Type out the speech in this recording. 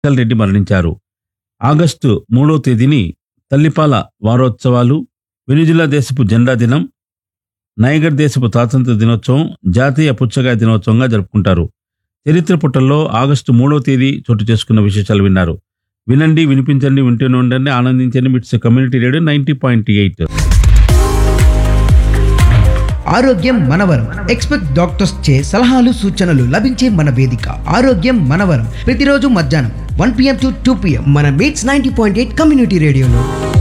విఠల్ రెడ్డి మరణించారు ఆగస్టు మూడవ తేదీని తల్లిపాల వారోత్సవాలు వెనిజులా దేశపు జెండా దినం నైగర్ దేశపు స్వాతంత్ర దినోత్సవం జాతీయ పుచ్చకాయ దినోత్సవంగా జరుపుకుంటారు చరిత్ర పుటల్లో ఆగస్టు మూడవ తేదీ చోటు చేసుకున్న విశేషాలు విన్నారు వినండి వినిపించండి వింటూనే ఉండండి ఆనందించండి MITS community radio ninety point eight ఆరోగ్యం మనవరం ఎక్స్పెక్ట్ డాక్టర్స్ చే సలహాలు సూచనలు లభించే మన వేదిక ఆరోగ్యం మనవరం ప్రతిరోజు మధ్యాహ్నం one PM to two PM మన MITS ninety point eight community రేడియోలో